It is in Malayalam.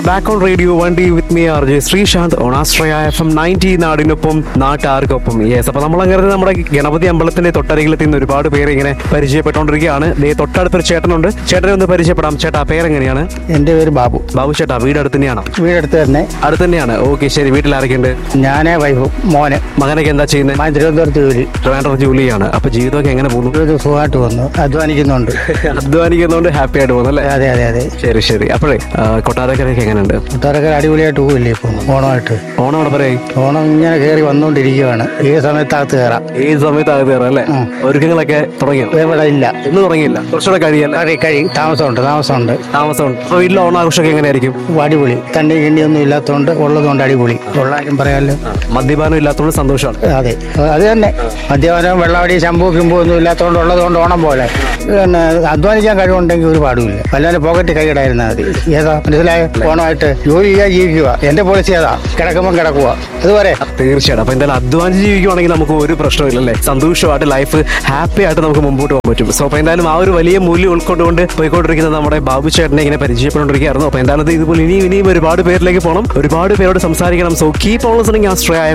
ബാക്ക് ഓൺ റേഡിയോ വണ്ടി with me R J Sreesanth ഓണാശ്രയ എഫ് എം നയൻറ്റി നാടിനൊപ്പം നാട്ടുകാർക്കൊപ്പം യെസ് അപ്പൊ നമ്മൾ അങ്ങനെ നമ്മുടെ ഗണപതി അമ്പലത്തിന്റെ തൊട്ടരികിലെത്തി നിന്ന് ഒരുപാട് പേര് ഇങ്ങനെ പരിചയപ്പെട്ടുകൊണ്ടിരിക്കുകയാണ് ദേ തൊട്ടടുത്തൊരു ചേട്ടനുണ്ട് ചേട്ടനെ ഒന്ന് പരിചയപ്പെടാം ചേട്ടാ പേരെങ്ങനെയാണ് എൻ്റെ പേര് ബാബു ബാബു ചേട്ടാ വീട് അടുത്ത് തന്നെയാണോ വീടെടുത്ത് തന്നെ അടുത്ത് തന്നെയാണ് ഓക്കെ ശരി വീട്ടിൽ ആരൊക്കെയുണ്ട് ഞാനേ വൈഫും മോനെ മകനൊക്കെ എന്താ ചെയ്യുന്നത് ഞാൻ തിരുവനന്തപുരത്ത് ജോലി ട്രിവാൻഡ്രം ജോലിയാണ് അപ്പൊ ജീവിതമൊക്കെ എങ്ങനെ പോകുന്നു ഒരു സുഖമായിട്ട് വന്നു അധ്വാനിക്കുന്നുണ്ട് അധ്വാനിക്കുന്നതുകൊണ്ട് ഹാപ്പി ആയിട്ട് പോകുന്നു അല്ലേ അതെ അതെ അതെ ശരി ശരി അപ്പോഴേ ആ, കൊട്ടാരക്കരയൊക്കെ എങ്ങനെയുണ്ട് കൂട്ടുകാരൊക്കെ അടിപൊളിയായിട്ട് പോവില്ലേ ഇപ്പം ഓണമായിട്ട് ഓണം അവിടെ പറയായി ഓണം ഇങ്ങനെ കയറി വന്നുകൊണ്ടിരിക്കുകയാണ് ഈ സമയത്തകത്ത് കയറാം ഏത് സമയത്ത് ആകെ കയറാം അല്ലേ ഉം. ഒരുക്കങ്ങളൊക്കെ തുടങ്ങിയോ ഇവിടെ ഇല്ല ഇന്ന് തുടങ്ങിയില്ല കുറച്ചുകൂടെ കഴിയല്ല കഴി കഴി താമസമുണ്ട് താമസമുണ്ട് താമസമുണ്ട് അപ്പൊ വീട്ടിലെ ഓണാഘോഷമൊക്കെ എങ്ങനെയായിരിക്കും അടിപൊളി തണ്ണി കിണ്ടിയൊന്നും ഇല്ലാത്തതുകൊണ്ട് ഉള്ളതുകൊണ്ട് അടിപൊളി ഉള്ളാരും പറയാമല്ലോ മദ്യപാനം ഇല്ലാത്തതുകൊണ്ട് സന്തോഷമാണ് അതെ അത് തന്നെ മദ്യപാനം വെള്ളമടി ശമ്പു കിമ്പു ഒന്നും ഇല്ലാത്തതുകൊണ്ട് ഉള്ളതുകൊണ്ട് ഓണം പോലെ പിന്നെ അധ്വാനിക്കാൻ കഴിവുണ്ടെങ്കിൽ ഒരു പാടുമില്ല വല്ലാതെ പോക്കറ്റ് കൈയിടായിരുന്നാൽ മതി ഏതാ മനസ്സിലായോ ഓണമായിട്ട് ജോലി ചെയ്യുക ജീവിക്കുക എന്റെ പോളിസി ഏതാ കിടക്കുമ്പോൾ കിടക്കുക അതുപോലെ തീർച്ചയായിട്ടും അപ്പൊ എന്തായാലും അധ്വാനിച്ച് ജീവിക്കുവാണെങ്കിൽ നമുക്ക് ഒരു പ്രശ്നമില്ലല്ലേ സന്തോഷമായിട്ട് ലൈഫ് ഹാപ്പി ആയിട്ട് നമുക്ക് മുമ്പോട്ട് പോകാൻ പറ്റും സോ അപ്പൊ എന്തായാലും ആ ഒരു വലിയ മൂല്യം ഉൾക്കൊണ്ടുകൊണ്ട് പോയിക്കൊണ്ടിരിക്കുന്ന നമ്മുടെ ബാബു ചേട്ടനെ ഇങ്ങനെ പരിചയപ്പെട്ടുകൊണ്ടിരിക്കുകയായിരുന്നു അപ്പൊ എന്തായാലും ഇത് ഇതുപോലെ ഇനിയും ഇനിയും ഒരുപാട് പേരിലേക്ക് പോകണം ഒരുപാട് പേരോട് സംസാരിക്കണം സോ കീപ് ഓൺ ലിസണിങ് ആസ്ട്രയ